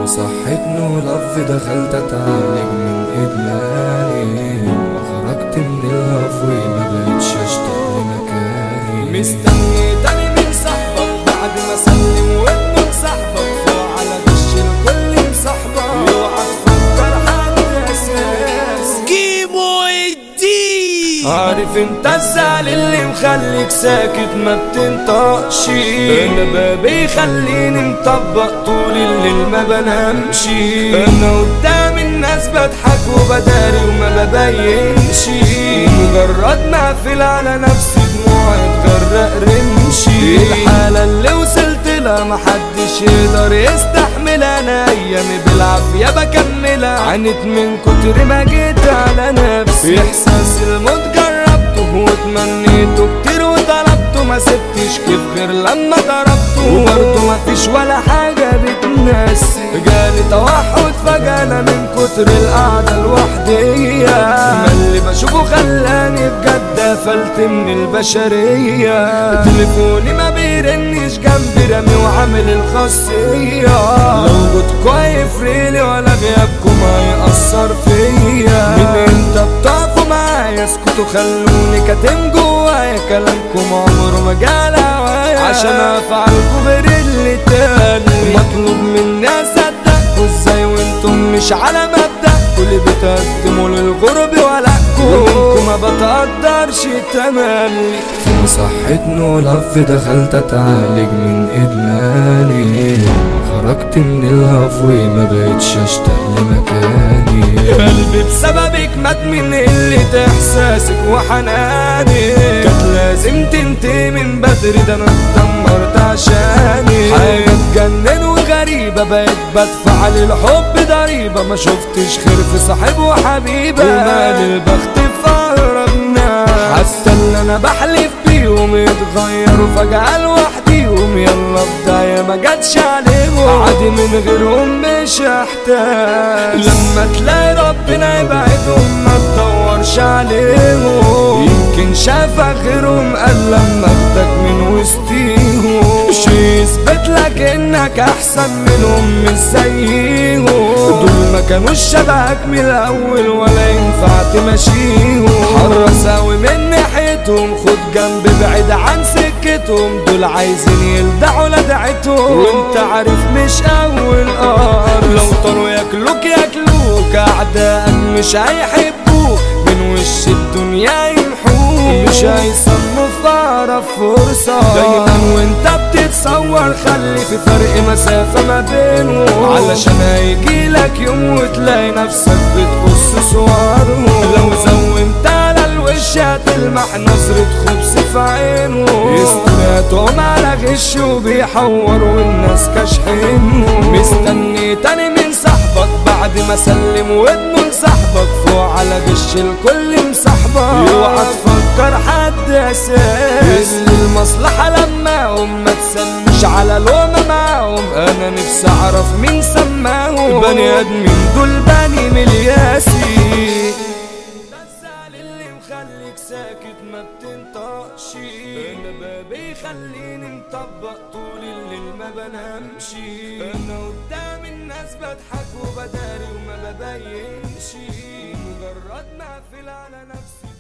وصحتني ولف دخلت اتعالج من ادماني وخرجت من الهفو ما بقتش اشتاق لمكاني مستني تاني من صاحبك بعد ما سلم ودنك صاحبك فوق على وش الكل مصاحبك اوعى تفكر حد اساس كيمو الدين عارف انت الزعل اللي مخليك ساكت ما بتنطقش انا بابي خليني مطبق طول الليل ما بنامش انا قدام الناس بضحك وبداري وما ببينش مجرد ما اقفل على نفسي دموعي تغرق رمشي الحالة اللي وصلت لها محدش يقدر يستحمل انا ايامي بالعافية بكملها عانيت من كتر ما جيت على نفسي احساس الموت جربته واتمنيته كتير وطلبته ما سبتش كيف غير لما ضربته وبرضه مفيش ولا حاجة بتنسي جالي توحد فجأة أنا من كتر القعدة الوحدية ما اللي بشوفه خلاني بجد قفلت من البشرية تليفوني ما بيرنش جنبي رامي وعامل الخاصية لو وجودكوا هيفرقلي ولا غيابكم هيأثر فيا من انت بتقفوا معايا اسكتوا خلوني كاتم جوايا كلامكم عمره ما جال هوايا عشان افعلكوا غير اللي تاني مطلوب مني اصدقكوا ازاي وانتم مش على مبدأ كل بتقدموا للغرب ولكوا ومنكم ما بتقدرش تملي وصحتني ولف دخلت اتعالج من ادماني خرجت من الهفو ما بقتش اشتاق لمكاني قلبي بسببك مات من قلة احساسك وحناني كانت لازم تنتهي من بدري ده انا اتدمرت عشاني حاجة تجنن وغريبة بقيت بدفع للحب ضريبة ما شفتش خير في صاحب وحبيبة ومال البخت في اقرب ناس حتى اللي انا بحلف بيهم يتغيروا فجأة لوحديهم يلا بداية ما جاتش عليهم عادي من غيرهم مش هحتاج لما تلاقي ربنا يبعدهم ما تدورش عليهم يمكن شافك غيرهم قال لما اخدك من وسطيهم شي يثبت لك انك احسن منهم مش زيهم دول ما كانوش شبهك من الاول ولا ينفع تمشيهم حرص اوي من ناحيتهم خد جنب بعيد عن سكتهم دول عايزين يلدعوا لدعتهم وانت عارف مش اول قار لو طاروا ياكلوك ياكلوك اعدائك مش هيحبوك من وش الدنيا يمحوك مش هيصنوا في اقرب فرصة دايما وانت بتتصور خلي في فرق مسافة ما بينهم علشان هيجيلك يوم وتلاقي نفسك بتقص صورهم لو زومت على الوش هتلمح نظرة خبز في عينهم يستراتهم على غش وبيحوروا والناس كاشحينهم مستني تاني من صاحبك بعد ما سلم ودنه لصاحبك فوق على غش الكل مصاحبك اوعى تفكر حد اساس المصلحة لماهم ما تسمش على لومة معاهم انا نفسي اعرف مين سماهم بني ادمين دول بني ملياسي ده الزعل اللي مخليك ساكت ما بتنطقش انا بابي يخليني مطبق طول الليل ما بنامش انا قدام الناس بضحك وبداري وما ببينش مجرد ما اقفل على نفسي